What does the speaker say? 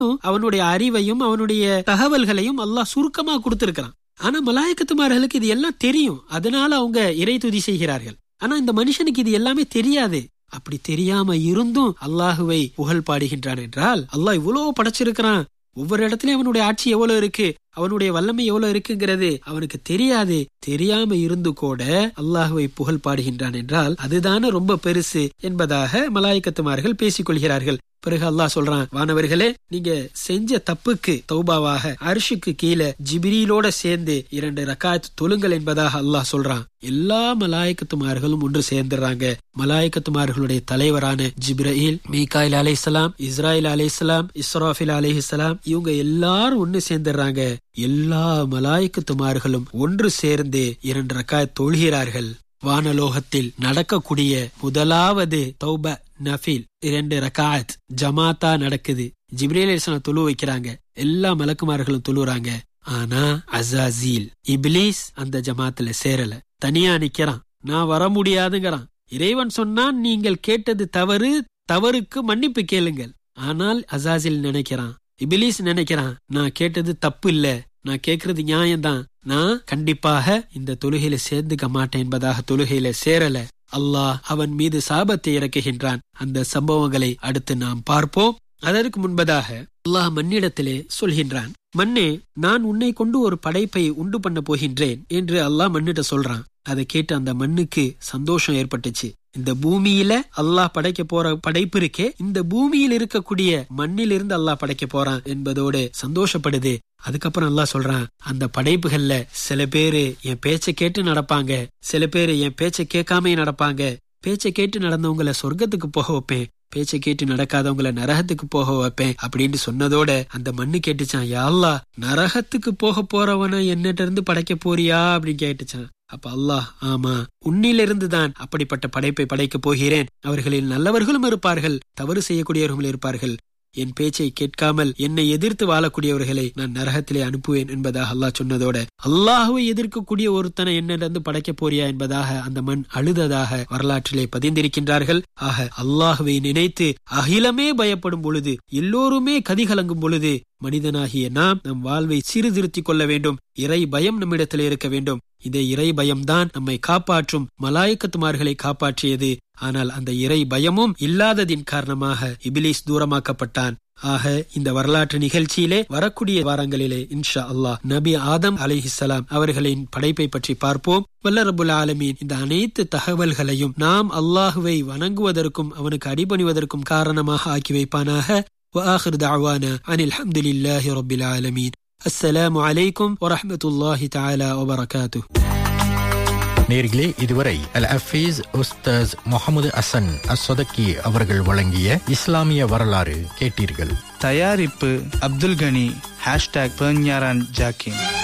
அவனுடைய அறிவையும் அவனுடைய தகவல்களையும் அல்லாஹ் சுருக்கமா கொடுத்திருக்கிறான் ஆனா மலாயக்கத்துமார்களுக்கு இது எல்லாம் தெரியும் அதனால அவங்க இறை துதி செய்கிறார்கள் ஆனா இந்த மனுஷனுக்கு இது எல்லாமே தெரியாது அப்படி தெரியாம இருந்தும் அல்லாஹுவை புகழ் பாடுகின்றான் என்றால் அல்லாஹ் இவ்வளவு படைச்சிருக்கிறான் ஒவ்வொரு இடத்துலயும் அவனுடைய ஆட்சி எவ்வளவு இருக்கு அவனுடைய வல்லமை எவ்வளவு இருக்குங்கிறது அவனுக்கு தெரியாது தெரியாம இருந்து கூட அல்லாஹுவை புகழ் பாடுகின்றான் என்றால் அதுதானே ரொம்ப பெருசு என்பதாக மலாய்க்கத்துமார்கள் பேசிக் கொள்கிறார்கள் பிறகு அல்லாஹ் சொல்றான் வானவர்களே நீங்க செஞ்ச தப்புக்கு தௌபாவாக அரிஷுக்கு கீழே ஜிபிரியிலோட சேர்ந்து இரண்டு ரக்காத் தொழுங்கள் என்பதாக அல்லாஹ் சொல்றான் எல்லா மலாய்க்கத்துமார்களும் ஒன்று சேர்ந்துடுறாங்க மலாய்க்கத்துமார்களுடைய தலைவரான ஜிப்ரஹீல் மீகாயில் அலைஹிஸ்ஸலாம் இஸ்ராயில் அலைஹிஸ்ஸலாம் இஸ்ராஃபில் அலைஹிஸ்ஸலாம் இவங்க எல்லாரும் ஒன்னு சேர்ந்துடுறாங்க எல்லா மலாய்க்கத்துமார்களும் ஒன்று சேர்ந்து இரண்டு ரக்காத் தொழுகிறார்கள் வானலோகத்தில் நடக்கக்கூடிய முதலாவது தௌப நஃபீல் இரண்டு ரகாத் ஜமாத்தா நடக்குது ஜிப்ரேல் இஸ்லாம் துழு வைக்கிறாங்க எல்லா மலக்குமார்களும் துழுறாங்க ஆனா அசாசீல் இப்லீஸ் அந்த ஜமாத்துல சேரல தனியா நிக்கிறான் நான் வர முடியாதுங்கிறான் இறைவன் சொன்னான் நீங்கள் கேட்டது தவறு தவறுக்கு மன்னிப்பு கேளுங்கள் ஆனால் அசாசில் நினைக்கிறான் இபிலிஸ் நினைக்கிறான் நான் கேட்டது தப்பு இல்ல நான் கேக்குறது நியாயம்தான் நான் கண்டிப்பாக இந்த தொழுகையில சேர்ந்துக்க மாட்டேன் என்பதாக தொழுகையில சேரல அல்லாஹ் அவன் மீது சாபத்தை இறக்குகின்றான் அந்த சம்பவங்களை அடுத்து நாம் பார்ப்போம் அதற்கு முன்பதாக அல்லாஹ் மண்ணிடத்திலே சொல்கின்றான் மண்ணே நான் உன்னை கொண்டு ஒரு படைப்பை உண்டு பண்ண போகின்றேன் என்று அல்லாஹ் மண்ணிட்ட சொல்றான் அதை கேட்டு அந்த மண்ணுக்கு சந்தோஷம் ஏற்பட்டுச்சு இந்த பூமியில அல்லாஹ் படைக்க போற படைப்பு இருக்கே இந்த பூமியில் இருக்கக்கூடிய மண்ணில் இருந்து அல்லாஹ் படைக்க போறான் என்பதோடு சந்தோஷப்படுது அதுக்கப்புறம் அல்லாஹ் சொல்றான் அந்த படைப்புகள்ல சில பேரு என் பேச்சை கேட்டு நடப்பாங்க சில பேரு என் பேச்சை கேட்காம நடப்பாங்க பேச்சை கேட்டு நடந்தவங்கள சொர்க்கத்துக்கு போக வைப்பேன் பேச்சை கேட்டு நடக்காதவங்கள நரகத்துக்கு போக வைப்பேன் அப்படின்னு சொன்னதோட அந்த மண்ணு கேட்டுச்சான் யாழ்லா நரகத்துக்கு போக போறவன என்னட்ட இருந்து படைக்க போறியா அப்படின்னு கேட்டுச்சான் அப்ப அல்லாஹ் ஆமா உன்னிலிருந்து தான் அப்படிப்பட்ட படைப்பை படைக்க போகிறேன் அவர்களில் நல்லவர்களும் இருப்பார்கள் தவறு செய்யக்கூடியவர்களும் இருப்பார்கள் என் பேச்சை கேட்காமல் என்னை எதிர்த்து வாழக்கூடியவர்களை நான் நரகத்திலே அனுப்புவேன் என்பதாக அல்லாஹ் சொன்னதோட அல்லாஹுவை எதிர்க்கக்கூடிய ஒருத்தனை என்னிடந்து படைக்க போறியா என்பதாக அந்த மண் அழுததாக வரலாற்றிலே பதிந்திருக்கின்றார்கள் ஆக அல்லாஹுவை நினைத்து அகிலமே பயப்படும் பொழுது எல்லோருமே கதிகலங்கும் பொழுது மனிதனாகிய நாம் நம் வாழ்வை சீர்திருத்திக் கொள்ள வேண்டும் இறை பயம் நம்மிடத்தில் இருக்க வேண்டும் இந்த இறை பயம்தான் நம்மை காப்பாற்றும் மலாயக்கத்துமார்களை காப்பாற்றியது ஆனால் அந்த இறை பயமும் இல்லாததின் காரணமாக இபிலிஸ் தூரமாக்கப்பட்டான் ஆக இந்த வரலாற்று நிகழ்ச்சியிலே வரக்கூடிய வாரங்களிலே இன்ஷா அல்லாஹ் நபி ஆதம் அலிஹிசலாம் அவர்களின் படைப்பை பற்றி பார்ப்போம் வல்லரபுல் ஆலமீன் இந்த அனைத்து தகவல்களையும் நாம் அல்லாஹுவை வணங்குவதற்கும் அவனுக்கு அடிபணிவதற்கும் காரணமாக ஆக்கி வைப்பானாக وآخر دعوانا عن الحمد لله رب العالمين السلام عليكم ورحمة الله تعالى وبركاته நேர்களே இதுவரை அல் அஃபீஸ் உஸ்தாஸ் முகமது அசன் அஸ்வதக்கி அவர்கள் வழங்கிய இஸ்லாமிய வரலாறு கேட்டீர்கள் தயாரிப்பு அப்துல் கனி ஹேஷ்டாக் பெர்ஞாரான் ஜாக்கின்